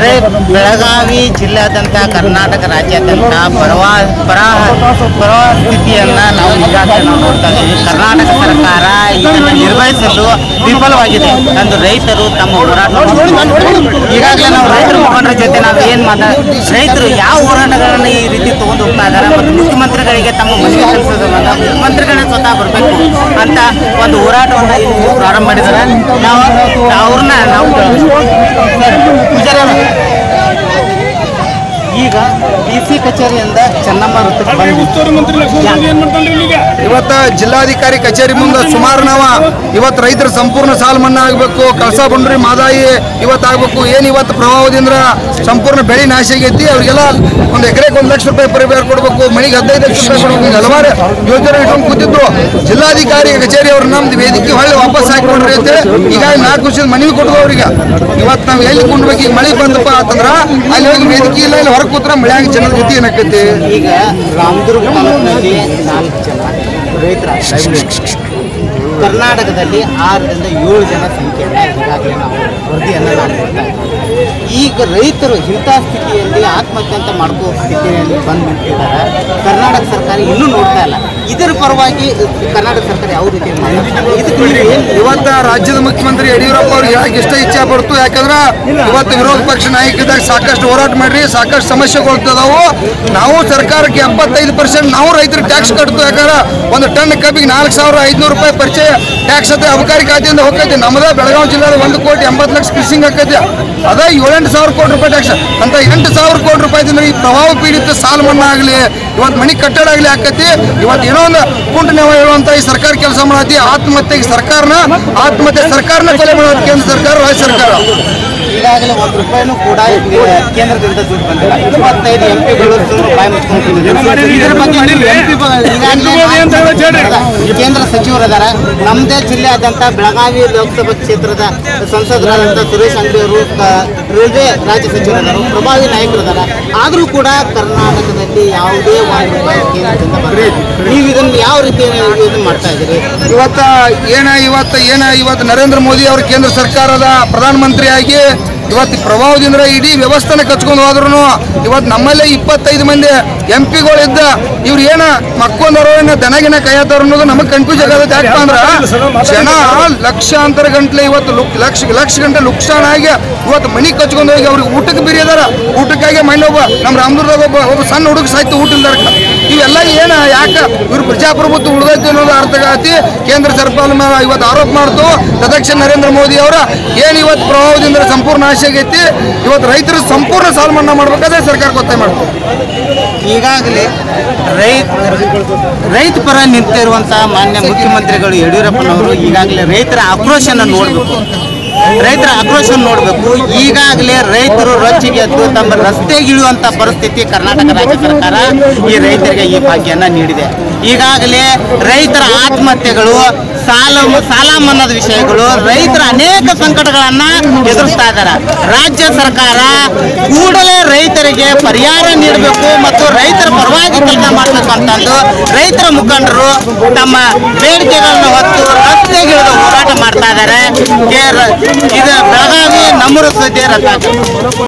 ರೇ ಬೆಳಗಾವಿ ಜಿಲ್ಲಾದ್ಯಂತ ಕರ್ನಾಟಕ ರಾಜ್ಯಾದ್ಯಂತ ಬರವ ಬರ ಬರವ ಸ್ಥಿತಿಯನ್ನು ನಾವು ಈಗಾಗಲೇ ನಾವು ನೋಡ್ತಾ ಇದ್ದೀವಿ ಕರ್ನಾಟಕ ಸರ್ಕಾರ ಇದನ್ನು ನಿರ್ವಹಿಸಲು ವಿಫಲವಾಗಿದೆ ಎಂದು ರೈತರು ತಮ್ಮ ಹೋರಾಟ ಈಗಾಗಲೇ ನಾವು ರೈತರ ಮುಖಂಡರ ಜೊತೆ ನಾವು ಏನು ಮಾತಾ ರೈತರು ಯಾವ ಹೋರಾಟಗಳನ್ನು ಈ ರೀತಿ ತಗೊಂಡು ಹೋಗ್ತಾ ಇದ್ದಾರೆ ಮತ್ತು ಮುಖ್ಯಮಂತ್ರಿಗಳಿಗೆ ತಮ್ಮ ಮನವಿ ಸಲ್ಲಿಸೋದಲ್ಲ ಮುಖ್ಯಮಂತ್ರಿಗಳೇ ಸ್ವತಃ ಬರಬೇಕು ಅಂತ ಒಂದು ಹೋರಾಟವನ್ನು ಇಲ್ಲಿ ಪ್ರಾರಂಭ ಮಾಡಿದ್ದಾರೆ ನಾವು ಅವ್ರನ್ನ ನಾವು ಪೂಜಾರಿ ಅವ್ರೆ, ಈಗ ಡಿ ಸಿ ಕಚೇರಿಯಿಂದ ಚೆನ್ನಮ್ಮ ವೃತ್ತಕ್ಕೆ ಬಂದ್ವಿ. ಇವತ್ತ ಜಿಲ್ಲಾಧಿಕಾರಿ ಕಚೇರಿ ಮುಂದೆ ಸುಮಾರು ನಾವ ಇವತ್ತು ರೈತರ ಸಂಪೂರ್ಣ ಸಾಲ ಮನ್ನಾ ಆಗಬೇಕು ಕಳಸಾ ಬಂಡ್ರಿ ಮಾದಾಯಿ ಇವತ್ತು ಆಗ್ಬೇಕು ಏನ್ ಇವತ್ತು ಪ್ರವಾಹದಿಂದ ಸಂಪೂರ್ಣ ಬೆಳೆ ನಾಶ ಆಗೈತಿ ಅವ್ರಿಗೆಲ್ಲ ಒಂದು ಎಕರೆಗೆ ಒಂದು ಲಕ್ಷ ರೂಪಾಯಿ ಪರಿಹಾರ ಕೊಡಬೇಕು ಮನೆಗೆ ಹದಿನೈದು ಲಕ್ಷ ರೂಪಾಯಿ ಕೊಡಬೇಕು ಹಿಂಗ್ ಹಲವಾರು ಯೋಜನೆ ಇಟ್ಕೊಂಡು ಕೂತಿದ್ರು ಜಿಲ್ಲಾಧಿಕಾರಿ ಕಚೇರಿ ಅವ್ರು ನಮ್ದು ವೇದಿಕೆ ಹೊಳ್ಳಿ ವಾಪಸ್ ಹಾಕಿಕೊಂಡ್ರಿ ಅಂತ ಈಗ ನಾಲ್ಕು ವರ್ಷದ ಮನವಿ ಕೊಟ್ಟು ಅವ್ರಿಗೆ ಇವತ್ತು ನಾವು ಎಲ್ಲಿ ಕೊಂಡ್ಬೇಕು ಈಗ ಮಳೆ ಬಂದಪ್ಪ ಅಂತಂದ್ರ ಅಲ್ಲಿ ಹೋಗಿ ವೇದಿಕೆ ಇಲ್ಲ ಇಲ್ಲಿ ಹೊರಗೆ ಕೂತ್ರ ಮಳೆಯಾಗಿ ಜನರ ಜೊತೆ ಏನಾಕೈತಿ ಈಗ ರಾಮದುರ್ಗ ತಾಲೂಕಿನಲ್ಲಿ ನಾಲ್ಕು ಜನ ರೈತರ ಕರ್ನಾಟಕದಲ್ಲಿ ಆರರಿಂದ ಏಳು ಜನ ಸಂಖ್ಯೆಯನ್ನು ಈಗಾಗಲೇ ನಾವು ವರದಿಯನ್ನು ನಾವು ನೋಡ್ತಾ ಇದ್ದೀವಿ ಈಗ ರೈತರು ಇಂಥ ಸ್ಥಿತಿಯಲ್ಲಿ ಆತ್ಮಹತ್ಯೆ ಅಂತ ಮಾಡ್ಕೋ ಸ್ಥಿತಿಯಲ್ಲಿ ಬಂದು ನಿಂತಿದ್ದಾರೆ ಕರ್ನಾಟಕ ಸರ್ಕಾರ ಇನ್ನೂ ನೋಡ್ತಾ ಇಲ್ಲ ಇದರ ಪರವಾಗಿ ಕರ್ನಾಟಕ ಸರ್ಕಾರ ಯಾವ ರೀತಿ ಮಾಡಿದೆ ಇದಕ್ಕೆ ನೀವು ಏನು ಇವತ್ತ ರಾಜ್ಯದ ಮುಖ್ಯಮಂತ್ರಿ ಯಡಿಯೂರಪ್ಪ ಅವ್ರಿಗೆ ಯಾಕೆ ಇಷ್ಟ ಇಚ್ಛೆ ಪಡ್ತು ಯಾಕಂದ್ರ ಇವತ್ತು ವಿರೋಧ ಪಕ್ಷ ನಾಯಕದಾಗ ಸಾಕಷ್ಟು ಹೋರಾಟ ಮಾಡ್ರಿ ಸಾಕಷ್ಟು ಸಮಸ್ಯೆಗೊಳ್ತದಾವು ನಾವು ಸರ್ಕಾರಕ್ಕೆ ಎಪ್ಪತ್ತೈದು ಪರ್ಸೆಂಟ್ ನಾವು ರೈತರಿಗೆ ಟ್ಯಾಕ್ಸ್ ಕಟ್ತು ಯಾಕಂದ್ರ ಒಂದು ಟನ್ ಕಬ್ಬಿಗೆ ನಾಲ್ಕು ಸಾವಿರ ಐದುನೂರು ರೂಪಾಯಿ ಪರಿಚಯ ಟ್ಯಾಕ್ಸ್ ಅಂತ ಅಬಕಾರಿ ಖಾತೆಯಿಂದ ಹೋಗ್ತೈತಿ ನಮ್ಮದ ಬೆಳಗಾವಿ ಜಿಲ್ಲೆದ ಒಂದು ಕೋಟಿ ಎಂಬತ್ತು ಲಕ್ಷ ಕೃಷಿಂಗ್ ಆಕೈತಿ ಅದ ಏಳೆಂಟು ಸಾವಿರ ಕೋಟಿ ರೂಪಾಯಿ ಟ್ಯಾಕ್ಸ್ ಅಂತ ಎಂಟು ಸಾವಿರ ಕೋಟಿ ರೂಪಾಯಿ ಈ ಪ್ರವಾಹ ಪೀಡಿತ ಸಾಲ ಮನ್ನಾ ಆಗಲಿ ಇವತ್ತು ಮನೆ ಕಟ್ಟಡ ಆಗಲಿ ಆಕೈತಿ ಇವತ್ತು ಏನೋ ಒಂದು ಕುಂಟ ನೆವ ಹೇಳುವಂತ ಈ ಸರ್ಕಾರ ಕೆಲಸ ಮಾಡತಿ ಆತ್ಮಹತ್ಯೆಗೆ ಸರ್ಕಾರನ ಆತ್ಮಹತ್ಯೆ ಸರ್ಕಾರನ ಕೊಲೆ ಮಾಡೋದು ಕೇಂದ್ರ ಸರ್ಕಾರ ರಾಜ್ಯ ಸರ್ಕಾರ ಈಗಾಗಲೇ ಒಂದು ರೂಪಾಯಿನೂ ಕೂಡ ಇಲ್ಲಿ ಕೇಂದ್ರದಿಂದ ದುಡ್ಡು ಬಂದಿಲ್ಲ ಇಪ್ಪತ್ತೈದು ಎಂ ಪಿಗಳು ಬಾಯಿ ಮುಚ್ಕೊಂಡಿದ್ದಾರೆ ಇದ್ರ ಬಗ್ಗೆ ನೀವು MP ಗಳು ಈಗಾಗಲೇ ಕೇಂದ್ರ ಸಚಿವರಿದ್ದಾರೆ ನಮ್ಮದೇ ಜಿಲ್ಲೆಯಾದ್ಯಂತ ಬೆಳಗಾವಿ ಲೋಕಸಭಾ ಕ್ಷೇತ್ರದ ಸಂಸದರಾದಂಥ ಸುರೇಶ್ ಅಂಗಡಿ ಅವರು ರೈಲ್ವೆ ರಾಜ್ಯ ಸಚಿವರಿದ್ದಾರೆ ಪ್ರಭಾವಿ ನಾಯಕರಿದ್ದಾರೆ ಆದರೂ ಕೂಡ ಕರ್ನಾಟಕದಲ್ಲಿ ಯಾವುದೇ ಒಂದು ರೂಪಾಯಿ ಕೇಂದ್ರದಿಂದ ಬಂದಿಲ್ಲ ನೀವು ಇದನ್ನು ಯಾವ ರೀತಿ ಇದನ್ನು ಮಾಡ್ತಾ ಇದ್ದೀರಿ ಇವತ್ತ ಏನ ಇವತ್ತ ಏನ ಇವತ್ತು ನರೇಂದ್ರ ಮೋದಿ ಅವರು ಕೇಂದ್ರ ಸರ್ಕಾರದ ಪ್ರಧಾನಮಂತ್ರಿ ಆಗಿ ಇವತ್ತು ಪ್ರಭಾವದಿಂದ ಇಡೀ ವ್ಯವಸ್ಥೆನ ಕಚ್ಕೊಂಡು ಹೋದ್ರು ಇವತ್ತು ನಮ್ಮಲ್ಲೇ ಇಪ್ಪತ್ತೈದು ಮಂದಿ ಎಂ ಪಿಗಳಿದ್ದ ಇವ್ರು ಏನ ಮಕ್ಕೊಂದರೋ ಏನ ದನಗಿನ ಕೈಯತ್ತಾರ ಅನ್ನೋದು ನಮಗೆ ಕನ್ಫ್ಯೂಸ್ ಆಗತ್ತೆ ಯಾಕಪ್ಪ ಅಂದ್ರ ಜನ ಲಕ್ಷಾಂತರ ಗಂಟ್ಲೆ ಇವತ್ತು ಲುಕ್- ಲಕ್ಷ ಲಕ್ಷ ಗಂಟೆ ಲುಕ್ಸಾನ್ ಆಗಿ ಇವತ್ತು ಮನಿ ಕಚ್ಕೊಂಡು ಹೋಗಿ ಅವ್ರಿಗೆ ಊಟಕ್ಕೆ ಬಿರಿ ಅದಾರ ಊಟಕ್ಕಾಗಿ ಮನೆ ಒಬ್ಬ ನಮ್ಮ ರಾಮದುರ್ಗದಾಗ ಒಬ್ಬ ಒಬ್ಬ ಸಣ್ಣ ಹುಡುಗ ಸಾಯ್ತು ಊಟ ಇಲ್ದಾರ ಇವೆಲ್ಲ ಏನ ಯಾಕ ಇವ್ರು ಪ್ರಜಾಪ್ರಭುತ್ವ ಉಳಿದೈತಿ ಅನ್ನೋದು ಅರ್ಥ ಆಗತಿ ಕೇಂದ್ರ ಸರ್ಕಾರ ಮೇಲೆ ಇವತ್ತು ಆರೋಪ ಮಾಡ್ತು ತದಕ್ಷಣ ನರೇಂದ್ರ ಮೋದಿ ಅವರ ಏನ್ ಇವತ್ತು ಪ್ರಭಾವದಿಂದ ಸಂಪೂರ್ಣ ನಾಶ ಆಗೈತಿ ಇವತ್ತು ರೈತರು ಸಂಪೂರ್ಣ ಸಾಲ ಮನ್ನಾ ಮಾಡ್ಬೇಕಾದ್ರೆ ಸರ್ಕಾರ ಒತ್ತಾಯ ಮಾಡ್ತು ಈಗಾಗಲೇ ರೈತ ರೈತ ಪರ ನಿಂತಿರುವಂತಹ ಮಾನ್ಯ ಮುಖ್ಯಮಂತ್ರಿಗಳು ಯಡಿಯೂರಪ್ಪನವರು ಈಗಾಗಲೇ ರೈತರ ಆಕ್ರೋಶನ ನೋಡಬೇಕು ರೈತರ ಆಕ್ರೋಶ ನೋಡಬೇಕು ಈಗಾಗಲೇ ರೈತರು ರೊಚ್ಚಿಗೆ ಎದ್ದು ತಮ್ಮ ರಸ್ತೆಗಿಳಿಯುವಂಥ ಪರಿಸ್ಥಿತಿ ಕರ್ನಾಟಕ ರಾಜ್ಯ ಸರ್ಕಾರ ಈ ರೈತರಿಗೆ ಈ ಭಾಗ್ಯನ ನೀಡಿದೆ ಈಗಾಗಲೇ ರೈತರ ಆತ್ಮಹತ್ಯೆಗಳು ಸಾಲ ಸಾಲ ಮನ್ನಾದ ವಿಷಯಗಳು ರೈತರ ಅನೇಕ ಸಂಕಟಗಳನ್ನ ಎದುರಿಸ್ತಾ ಇದ್ದಾರೆ ರಾಜ್ಯ ಸರ್ಕಾರ ಕೂಡಲೇ ರೈತರಿಗೆ ಪರಿಹಾರ ನೀಡಬೇಕು ಮತ್ತು ರೈತರ ಪರವಾಗಿ ಕೆಲಸ ಮಾಡಬೇಕು ಅಂತಂದು ರೈತರ ಮುಖಂಡರು ತಮ್ಮ ಬೇಡಿಕೆಗಳನ್ನು ಹೊತ್ತು ರಸ್ತೆಗಿಳಿದು ಹೋರಾಟ ಮಾಡ್ತಾ ಇದ್ದಾರೆ ಇದು ಬೆಳಗಾವಿ ನಮ್ಮೂರು ಸುದ್ದಿ ರಥ